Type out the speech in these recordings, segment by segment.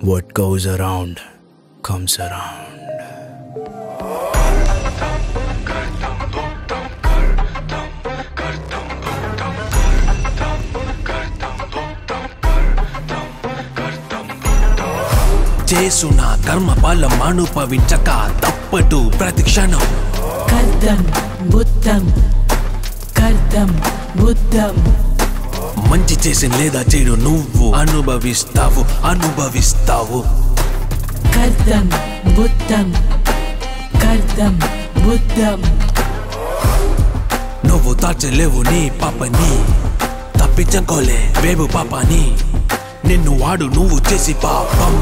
What goes around comes around. చేసున కర్మ ఫలం అనుభవించక తప్పదు ప్రతి క్షణం కర్దం బుద్ధం కర్దం బుద్ధం మంచి చేసిన లేదా చెడు నువ్వు అనుభవిస్తావు అనుభవిస్తావు కర్దం బుద్ధం కర్దం బుద్ధం నువ్వు తాచలేవు నీ పాపని తప్పించకోలే వేవు పాపాని నిన్ను వాడు నువ్వు చేసి పాపం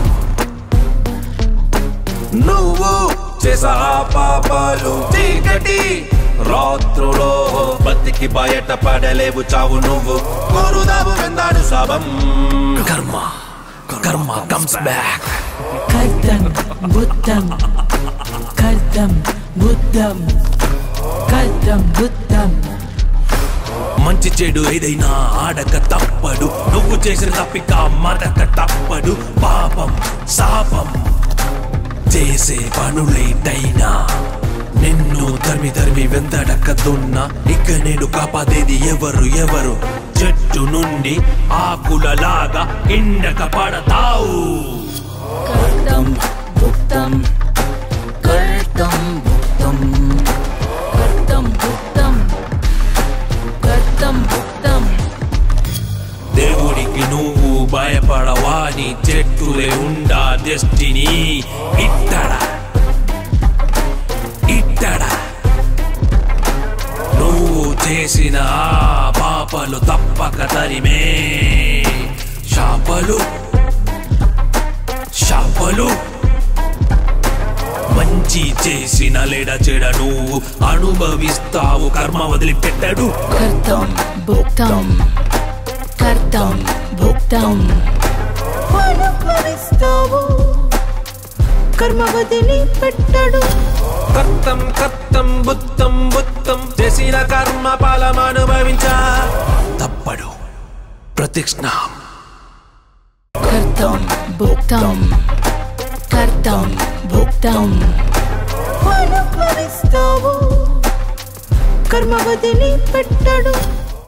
నువ్వు చేసా పాపాలు చీకటి రాత్రులో బతికి బయట పడలేవు చావు నువ్వు కోరుదావు వెందాడు శాపం కర్మ కర్మ కమ్స్ బ్యాక్ కర్దం బుద్ధం కర్దం బుద్ధం కర్దం బుద్ధం మంచి చెడు ఏదైనా ఆడక తప్పడు నువ్వు చేసిన తప్పిక మరక తప్పడు పాపం శాపం చేసే పనులేటైనా నిన్ను తరిమి తరిమి వెందడకదున్నా ఇక నేను కాపాదేది ఎవరు ఎవరు చెట్టు నుండి ఆకులలాగా ఎండక పడతావు కర్తం భుక్తం కర్తం భుక్తం కర్తం భుక్తం కర్తం భుక్తం దేవుడికి నువ్వు భయపడవాని చెట్టులే ఉండా డెస్టినీ ఇట్టడా ఇట్టడా నువ్వు చేసిన ఆ పాపలు తప్పక తరిమే శాపలు శాపలు మంచి చేసిన లేడ చెడ నువ్వు అనుభవిస్తావు కర్మ వదిలిపెట్టడు కర్తం భుక్తం కర్తం భుక్తం అనుభవిస్తావు కర్మ వదిలి పెట్టడు కర్తం కర్తం బుద్ధం బుద్ధం చేసిన కర్మ ఫలం అనుభవించా తప్పడు ప్రతిష్ణ కర్తం భుక్తం కర్తం భుక్తం అనుభవిస్తావు కర్మ వదిలి పెట్టడు